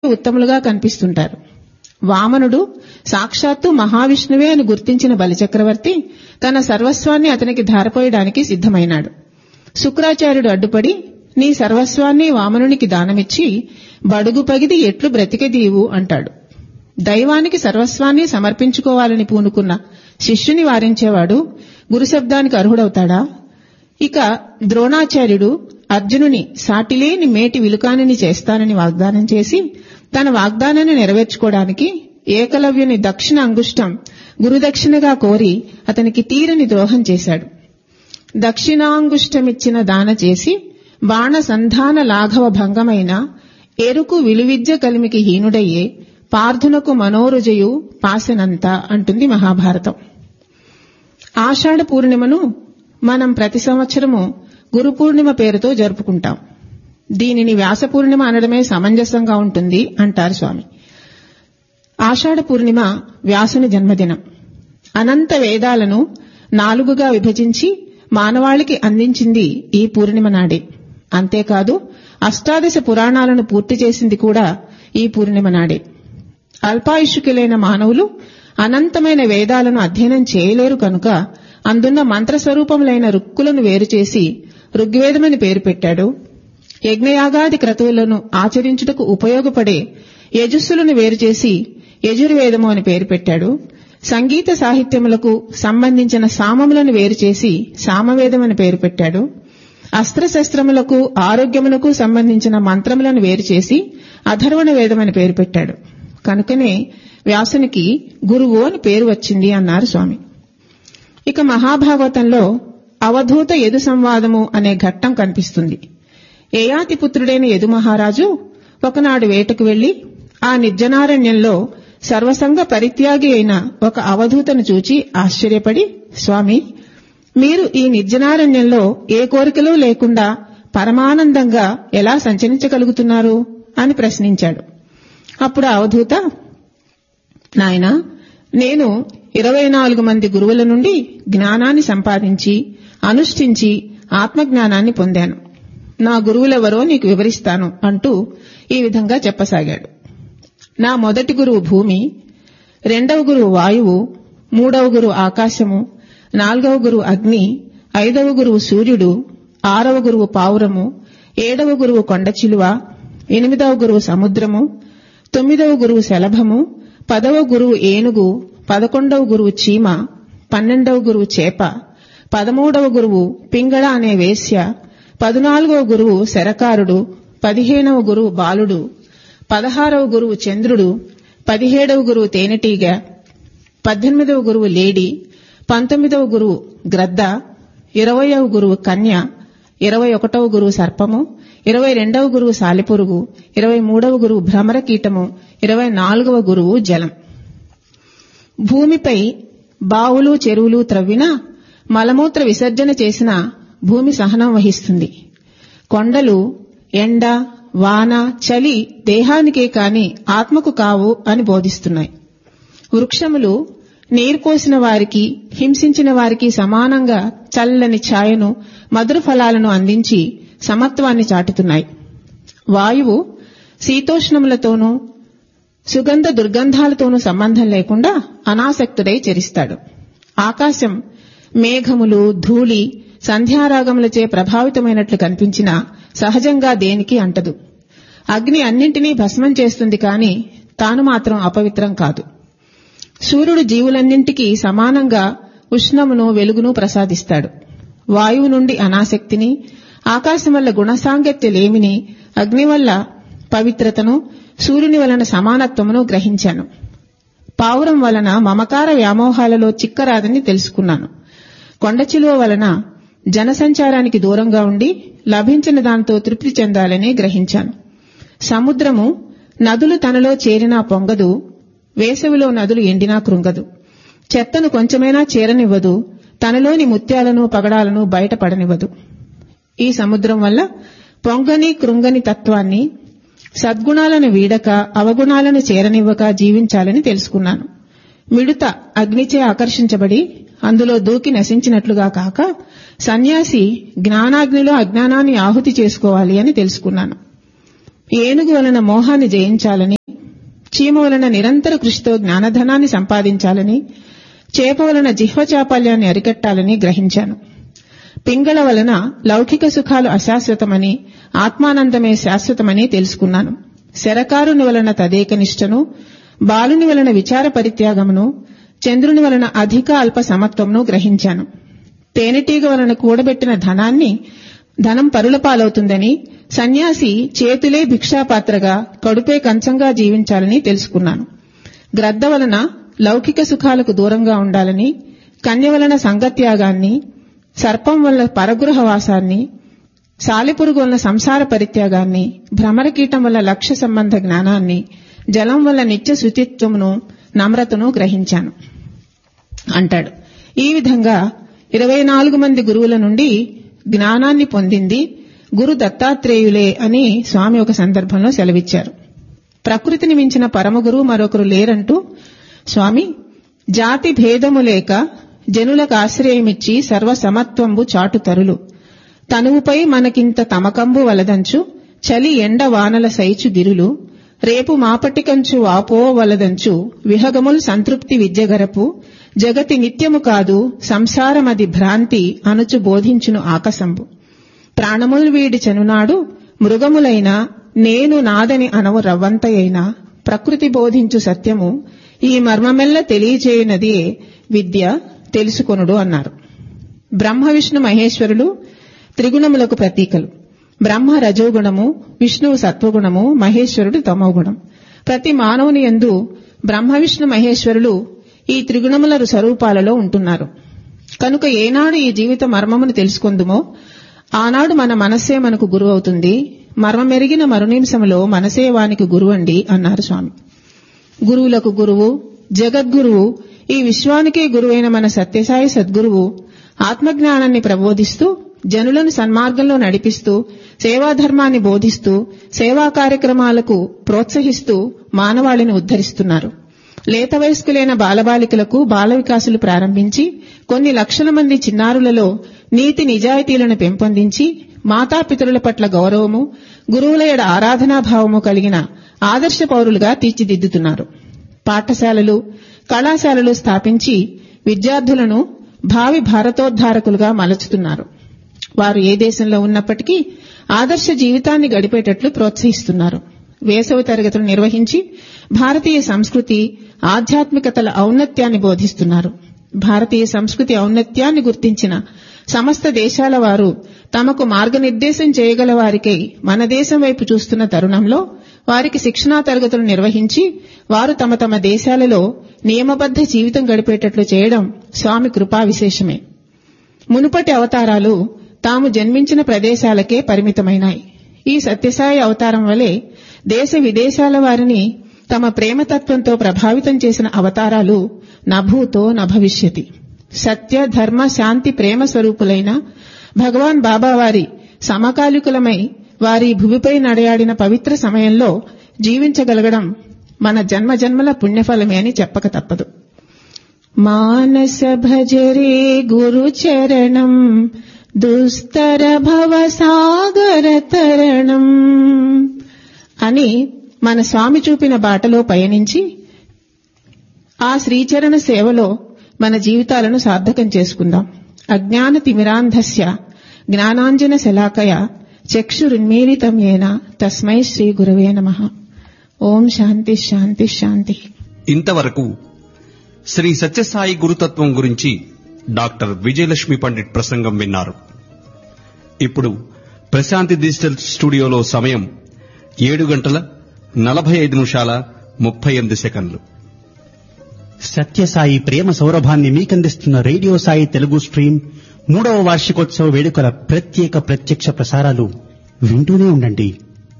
ఉత్తములుగా కనిపిస్తుంటారు వామనుడు సాక్షాత్తు మహావిష్ణువే అని గుర్తించిన బలిచక్రవర్తి తన సర్వస్వాన్ని అతనికి ధారపోయడానికి సిద్ధమైనాడు శుక్రాచార్యుడు అడ్డుపడి నీ సర్వస్వాన్ని వామనునికి దానమిచ్చి బడుగు పగిది ఎట్లు బ్రతికెదీవు అంటాడు దైవానికి సర్వస్వాన్ని సమర్పించుకోవాలని పూనుకున్న శిష్యుని వారించేవాడు గురుశబ్దానికి అర్హుడవుతాడా ఇక ద్రోణాచార్యుడు అర్జునుని సాటిలేని మేటి విలుకానిని చేస్తానని వాగ్దానం చేసి తన వాగ్దానాన్ని నెరవేర్చుకోవడానికి ఏకలవ్యుని దక్షిణ అంగుష్టం గురుదక్షిణగా కోరి అతనికి తీరని ద్రోహం చేశాడు దక్షిణాంగుష్టమిచ్చిన దాన చేసి బాణ సంధాన లాఘవ భంగమైన ఎరుకు విలువిద్య కలిమికి హీనుడయ్యే పార్థునకు మనోరుజయు పాసెనంత అంటుంది మహాభారతం ఆషాఢ పూర్ణిమను మనం ప్రతి సంవత్సరము గురు పూర్ణిమ పేరుతో జరుపుకుంటాం దీనిని వ్యాస పూర్ణిమ అనడమే సమంజసంగా ఉంటుంది అంటారు స్వామి ఆషాఢ పూర్ణిమ వ్యాసుని జన్మదినం అనంత వేదాలను నాలుగుగా విభజించి మానవాళికి అందించింది ఈ పూర్ణిమ నాడే అంతేకాదు అష్టాదశ పురాణాలను పూర్తి చేసింది కూడా ఈ పూర్ణిమ నాడే అల్పాయుష్కులైన మానవులు అనంతమైన వేదాలను అధ్యయనం చేయలేరు కనుక అందున్న మంత్రస్వరూపములైన రుక్కులను వేరుచేసి ఋగ్వేదమని పేరు పెట్టాడు యజ్ఞయాగాది క్రతువులను ఆచరించుటకు ఉపయోగపడే యజస్సులను వేరుచేసి యజుర్వేదము అని పేరు పెట్టాడు సంగీత సాహిత్యములకు సంబంధించిన సామములను వేరుచేసి సామవేదం అని పేరు పెట్టాడు అస్త్రశస్త్రములకు ఆరోగ్యములకు సంబంధించిన మంత్రములను వేరుచేసి అధర్వణ వేదం అని పేరు పెట్టాడు కనుకనే వ్యాసునికి గురువు అని పేరు వచ్చింది అన్నారు స్వామి ఇక మహాభాగవతంలో అవధూత యదు సంవాదము అనే ఘట్టం కనిపిస్తుంది ఏయాతి పుత్రుడైన యదు మహారాజు ఒకనాడు వేటకు వెళ్లి ఆ నిర్జనారణ్యంలో సర్వసంగ పరిత్యాగి అయిన ఒక అవధూతను చూచి ఆశ్చర్యపడి స్వామి మీరు ఈ నిర్జనారణ్యంలో ఏ కోరికలు లేకుండా పరమానందంగా ఎలా సంచరించగలుగుతున్నారు అని ప్రశ్నించాడు అప్పుడు అవధూత నాయనా నేను ఇరవై నాలుగు మంది గురువుల నుండి జ్ఞానాన్ని సంపాదించి అనుష్ఠించి ఆత్మజ్ఞానాన్ని పొందాను నా గురువులెవరో నీకు వివరిస్తాను అంటూ ఈ విధంగా చెప్పసాగాడు నా మొదటి గురువు భూమి రెండవ గురువు వాయువు మూడవ గురువు ఆకాశము నాలుగవ గురువు అగ్ని ఐదవ గురువు సూర్యుడు ఆరవ గురువు పావురము ఏడవ గురువు కొండచిలువ ఎనిమిదవ గురువు సముద్రము తొమ్మిదవ గురువు శలభము పదవ గురువు ఏనుగు పదకొండవ గురువు చీమ పన్నెండవ గురువు చేప పదమూడవ గురువు పింగళ అనే వేశ్య పదునాలుగవ గురువు శరకారుడు పదిహేనవ గురువు బాలుడు పదహారవ గురువు చంద్రుడు పదిహేడవ గురువు తేనెటీగ పద్దెనిమిదవ గురువు లేడి పంతొమ్మిదవ గురువు గ్రద్ద ఇరవయవ గురువు కన్య ఇరవై ఒకటవ గురువు సర్పము ఇరవై రెండవ గురువు సాలిపురుగు ఇరవై మూడవ గురువు భ్రమర కీటము ఇరవై నాలుగవ గురువు జలం భూమిపై బావులు చెరువులు త్రవ్వినా మలమూత్ర విసర్జన చేసిన భూమి సహనం వహిస్తుంది కొండలు ఎండ వాన చలి దేహానికే కాని ఆత్మకు కావు అని బోధిస్తున్నాయి వృక్షములు నీరు కోసిన వారికి హింసించిన వారికి సమానంగా చల్లని ఛాయను మధుర ఫలాలను అందించి సమత్వాన్ని చాటుతున్నాయి వాయువు శీతోష్ణములతోనూ సుగంధ దుర్గంధాలతోనూ సంబంధం లేకుండా అనాసక్తుడై చెరిస్తాడు ఆకాశం మేఘములు ధూళి సంధ్యారాగములచే ప్రభావితమైనట్లు కనిపించినా సహజంగా దేనికి అంటదు అగ్ని అన్నింటినీ భస్మం చేస్తుంది కాని తాను మాత్రం అపవిత్రం కాదు సూర్యుడు జీవులన్నింటికీ సమానంగా ఉష్ణమును వెలుగును ప్రసాదిస్తాడు వాయువు నుండి అనాసక్తిని ఆకాశం వల్ల గుణసాంగత్య లేమిని అగ్ని వల్ల పవిత్రతను సూర్యుని వలన సమానత్వమును గ్రహించాను పావురం వలన మమకార వ్యామోహాలలో చిక్కరాదని తెలుసుకున్నాను కొండచిలువ వలన జనసంచారానికి దూరంగా ఉండి లభించిన దాంతో తృప్తి చెందాలని గ్రహించాను సముద్రము నదులు తనలో చేరినా పొంగదు వేసవిలో నదులు ఎండినా కృంగదు చెత్తను కొంచెమైనా చేరనివ్వదు తనలోని ముత్యాలను పగడాలను బయటపడనివ్వదు ఈ సముద్రం వల్ల పొంగని కృంగని తత్వాన్ని సద్గుణాలను వీడక అవగుణాలను చేరనివ్వక జీవించాలని తెలుసుకున్నాను మిడుత అగ్నిచే ఆకర్షించబడి అందులో దూకి నశించినట్లుగా కాక సన్యాసి జ్ఞానాగ్నిలో అజ్ఞానాన్ని ఆహుతి చేసుకోవాలి అని తెలుసుకున్నాను ఏనుగు వలన మోహాన్ని జయించాలని చీమ వలన నిరంతర కృషితో జ్ఞానధనాన్ని సంపాదించాలని చేప వలన జిహ్వ చాపల్యాన్ని అరికట్టాలని గ్రహించాను పింగళ వలన లౌకిక సుఖాలు అశాశ్వతమని ఆత్మానందమే శాశ్వతమని తెలుసుకున్నాను శరకారుని వలన తదేక నిష్టను బాలుని వలన విచార పరిత్యాగమును చంద్రుని వలన అధిక అల్ప సమత్వమును గ్రహించాను తేనెటీగ వలన కూడబెట్టిన ధనాన్ని ధనం పరుల పాలవుతుందని సన్యాసి చేతులే భిక్షాపాత్రగా కడుపే కంచంగా జీవించాలని తెలుసుకున్నాను గ్రద్ద వలన లౌకిక సుఖాలకు దూరంగా ఉండాలని కన్య వలన సంగత్యాగాన్ని సర్పం వల్ల పరగృహవాసాన్ని సాలెపురుగు వల్ల సంసార పరిత్యాగాన్ని భ్రమరకీటం వల్ల లక్ష్య సంబంధ జ్ఞానాన్ని జలం వల్ల నిత్య శుచిత్వమును నమ్రతను గ్రహించాను అంటాడు ఈ విధంగా ఇరవై నాలుగు మంది గురువుల నుండి జ్ఞానాన్ని పొందింది గురు దత్తాత్రేయులే అని స్వామి ఒక సందర్భంలో సెలవిచ్చారు ప్రకృతిని మించిన పరమగురు మరొకరు లేరంటూ స్వామి జాతి భేదము లేక జనులకు ఆశ్రయమిచ్చి సర్వసమత్వంబు చాటు తరులు తనువుపై మనకింత తమకంబు వలదంచు చలి ఎండ వానల సైచు గిరులు రేపు మాపటికంచు వాపో వలదంచు విహగముల్ సంతృప్తి విద్యగరపు జగతి నిత్యము కాదు సంసారమది భ్రాంతి అనుచు బోధించును ఆకసంబు ప్రాణములు వీడి చెనునాడు మృగములైన నేను నాదని అనవు రవ్వంతయైన ప్రకృతి బోధించు సత్యము ఈ మర్మమెల్ల తెలియచేయునది విద్య తెలుసుకొనుడు అన్నారు బ్రహ్మ విష్ణు మహేశ్వరులు త్రిగుణములకు ప్రతీకలు బ్రహ్మ రజోగుణము విష్ణువు సత్వగుణము మహేశ్వరుడు తమోగుణం ప్రతి మానవుని యందు బ్రహ్మ విష్ణు మహేశ్వరులు ఈ త్రిగుణముల స్వరూపాలలో ఉంటున్నారు కనుక ఏనాడు ఈ జీవిత మర్మమును తెలుసుకుందుమో ఆనాడు మన మనస్సే మనకు గురువు అవుతుంది మర్మమెరిగిన మరునింశములో మనసే వానికి గురువండి అన్నారు స్వామి గురువులకు గురువు జగద్గురువు ఈ విశ్వానికే గురువైన మన సత్యసాయి సద్గురువు ఆత్మజ్ఞానాన్ని ప్రబోధిస్తూ జనులను సన్మార్గంలో నడిపిస్తూ సేవాధర్మాన్ని బోధిస్తూ సేవా కార్యక్రమాలకు ప్రోత్సహిస్తూ మానవాళిని ఉద్ధరిస్తున్నారు లేత వయస్కులైన బాలబాలికలకు బాల వికాసులు ప్రారంభించి కొన్ని లక్షల మంది చిన్నారులలో నీతి నిజాయితీలను పెంపొందించి మాతాపితరుల పట్ల గౌరవము గురువుల ఎడ ఆరాధనాభావము కలిగిన ఆదర్శ పౌరులుగా తీర్చిదిద్దుతున్నారు పాఠశాలలు కళాశాలలు స్థాపించి విద్యార్థులను భావి భారతోద్ధారకులుగా మలచుతున్నారు వారు ఏ దేశంలో ఉన్నప్పటికీ ఆదర్శ జీవితాన్ని గడిపేటట్లు ప్రోత్సహిస్తున్నారు వేసవి తరగతులు నిర్వహించి భారతీయ సంస్కృతి ఆధ్యాత్మికతల ఔన్నత్యాన్ని బోధిస్తున్నారు భారతీయ సంస్కృతి ఔన్నత్యాన్ని గుర్తించిన సమస్త దేశాల వారు తమకు మార్గనిర్దేశం చేయగల వారికై మన దేశం వైపు చూస్తున్న తరుణంలో వారికి శిక్షణా తరగతులు నిర్వహించి వారు తమ తమ దేశాలలో నియమబద్ధ జీవితం గడిపేటట్లు చేయడం స్వామి కృపా విశేషమే మునుపటి అవతారాలు తాము జన్మించిన ప్రదేశాలకే పరిమితమైనాయి ఈ సత్యసాయి అవతారం వలె దేశ విదేశాల వారిని తమ ప్రేమతత్వంతో ప్రభావితం చేసిన అవతారాలు నభూతో నభవిష్యతి సత్య ధర్మ శాంతి ప్రేమ స్వరూపులైన భగవాన్ బాబా వారి సమకాలికులమై వారి భూమిపై నడయాడిన పవిత్ర సమయంలో జీవించగలగడం మన జన్మ జన్మల పుణ్యఫలమే అని చెప్పక తప్పదు మానస భజరే గురు చరణం దుస్తర భవ సాగర తరణం అని మన స్వామి చూపిన బాటలో పయనించి ఆ శ్రీచరణ సేవలో మన జీవితాలను సార్థకం చేసుకుందాం అజ్ఞాన తిమిరాంధస్య జ్ఞానాంజన శలాకయ చక్షురున్మీలితం ఏన తస్మై శ్రీ గురవే నమ ఓం శాంతి శాంతి శాంతి ఇంతవరకు శ్రీ సత్యసాయి గురుతత్వం గురించి డాక్టర్ విజయలక్ష్మి పండిట్ ప్రసంగం విన్నారు ఇప్పుడు ప్రశాంతి డిజిటల్ స్టూడియోలో సమయం ఏడు గంటల నలభై ఐదు నిమిషాల ముప్పై ఎనిమిది సెకండ్లు సత్యసాయి ప్రేమ సౌరభాన్ని మీకందిస్తున్న రేడియో సాయి తెలుగు స్ట్రీమ్ మూడవ వార్షికోత్సవ వేడుకల ప్రత్యేక ప్రత్యక్ష ప్రసారాలు వింటూనే ఉండండి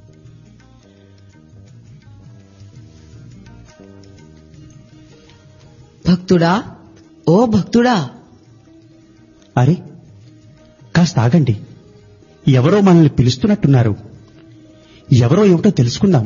భక్తుడా ఓ భక్తుడా అరే కాస్త ఆగండి ఎవరో మనల్ని పిలుస్తున్నట్టున్నారు ఎవరో ఏమిటో తెలుసుకుందాం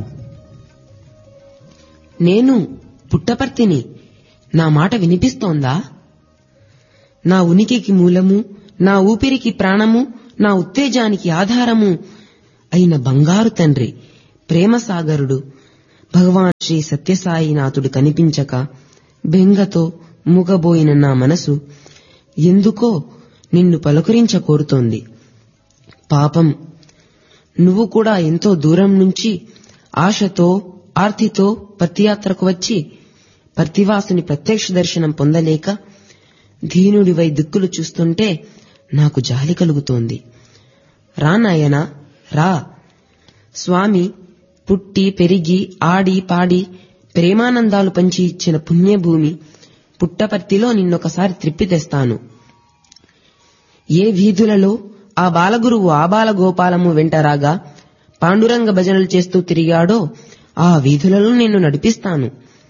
నేను పుట్టపర్తిని నా మాట వినిపిస్తోందా నా ఉనికికి మూలము నా ఊపిరికి ప్రాణము నా ఉత్తేజానికి ఆధారము అయిన బంగారు తండ్రి ప్రేమసాగరుడు భగవాన్ శ్రీ సత్యసాయినాథుడు కనిపించక బెంగతో మూగబోయిన నా మనసు ఎందుకో నిన్ను పలుకరించ కోరుతోంది పాపం నువ్వు కూడా ఎంతో దూరం నుంచి ఆశతో ఆర్తితో పత్తియాత్రకు వచ్చి పర్తివాసుని ప్రత్యక్ష దర్శనం పొందలేక దీనుడివై దిక్కులు చూస్తుంటే నాకు జాలి కలుగుతోంది రా నాయనా రా స్వామి పుట్టి పెరిగి ఆడి పాడి ప్రేమానందాలు పంచి ఇచ్చిన పుణ్యభూమి పుట్టపర్తిలో నిన్నొకసారి త్రిప్పి తెస్తాను ఏ వీధులలో ఆ బాలగురువు ఆబాల గోపాలము వెంటరాగా పాండురంగ భజనలు చేస్తూ తిరిగాడో ఆ వీధులలో నిన్ను నడిపిస్తాను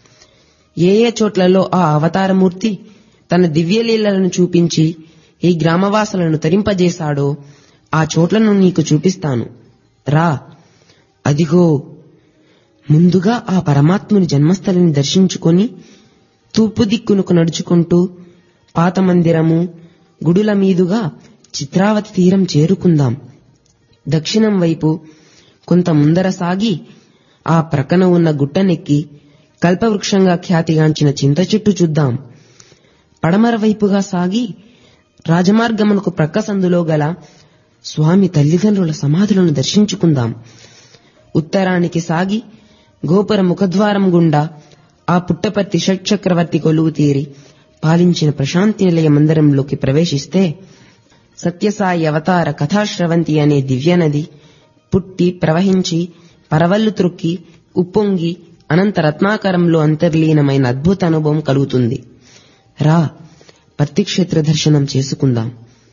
ఏ ఏ చోట్లలో ఆ అవతారమూర్తి తన దివ్యలీలలను చూపించి ఈ గ్రామవాసులను తరింపజేశాడో ఆ చోట్లను నీకు చూపిస్తాను రా అదిగో ముందుగా ఆ పరమాత్ముని జన్మస్థలిని దర్శించుకొని తూర్పు దిక్కునకు నడుచుకుంటూ పాత మందిరము గుడుల మీదుగా చిత్రావతి తీరం చేరుకుందాం దక్షిణం వైపు కొంత ముందర సాగి ఆ ప్రక్కన ఉన్న గుట్టనెక్కి కల్పవృక్షంగా ఖ్యాతిగాంచిన చింత చెట్టు చూద్దాం పడమర వైపుగా సాగి రాజమార్గమునకు ప్రక్క సందులో గల స్వామి తల్లిదండ్రుల సమాధులను దర్శించుకుందాం ఉత్తరానికి సాగి గోపుర ముఖద్వారం గుండా ఆ పుట్టపర్తి షట్చక్రవర్తి కొలువు తీరి పాలించిన ప్రశాంతి నిలయ మందిరంలోకి ప్రవేశిస్తే సత్యసాయి అవతార కథాశ్రవంతి అనే దివ్యనది పుట్టి ప్రవహించి పరవళ్లు త్రొక్కి ఉప్పొంగి అనంత రత్నాకరంలో అంతర్లీనమైన అద్భుత అనుభవం కలుగుతుంది రా పర్తిక్షేత్ర దర్శనం చేసుకుందాం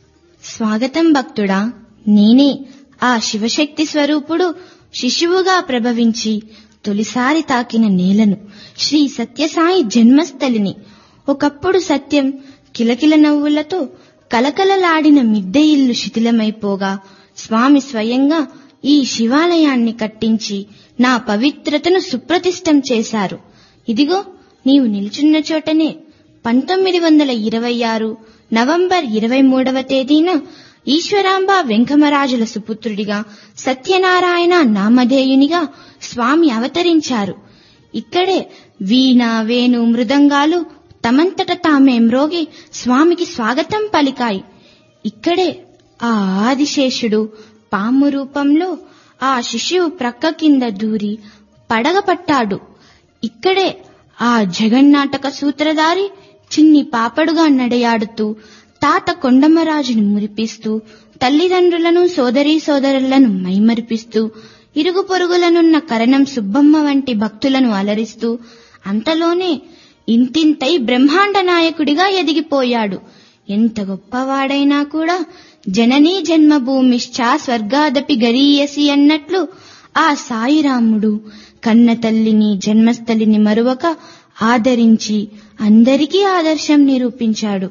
స్వాగతం భక్తుడా నేనే ఆ శివశక్తి స్వరూపుడు శిశువుగా ప్రభవించి తొలిసారి తాకిన నేలను శ్రీ సత్యసాయి జన్మస్థలిని ఒకప్పుడు సత్యం కిలకిల నవ్వులతో కలకలలాడిన మిద్దె ఇల్లు శిథిలమైపోగా స్వామి స్వయంగా ఈ శివాలయాన్ని కట్టించి నా పవిత్రతను సుప్రతిష్టం చేశారు ఇదిగో నీవు నిల్చున్న చోటనే పంతొమ్మిది వందల ఇరవై ఆరు నవంబర్ ఇరవై మూడవ తేదీన ఈశ్వరాంబ వెంకమరాజుల సుపుత్రుడిగా సత్యనారాయణ నామధేయునిగా స్వామి అవతరించారు ఇక్కడే వీణ వేణు మృదంగాలు తమంతట తామే మ్రోగి స్వామికి స్వాగతం పలికాయి ఇక్కడే ఆ ఆదిశేషుడు పాము రూపంలో ఆ శిశువు ప్రక్క కింద దూరి పడగపట్టాడు ఇక్కడే ఆ జగన్నాటక సూత్రధారి చిన్ని పాపడుగా నడయాడుతూ తాత కొండమరాజుని మురిపిస్తూ తల్లిదండ్రులను సోదరీ సోదరులను మైమరిపిస్తూ ఇరుగు పొరుగులనున్న కరణం సుబ్బమ్మ వంటి భక్తులను అలరిస్తూ అంతలోనే ఇంతింతై బ్రహ్మాండ నాయకుడిగా ఎదిగిపోయాడు ఎంత గొప్పవాడైనా కూడా జననీ జన్మభూమిశ్చ స్వర్గాదపి గరీయసి అన్నట్లు ఆ సాయిరాముడు కన్న తల్లిని జన్మస్థలిని మరువక ఆదరించి అందరికీ ఆదర్శం నిరూపించాడు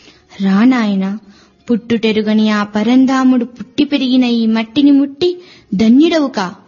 రానాయన పుట్టుటెరుగని ఆ పరంధాముడు పుట్టి పెరిగిన ఈ మట్టిని ముట్టి ధన్యుడవుకా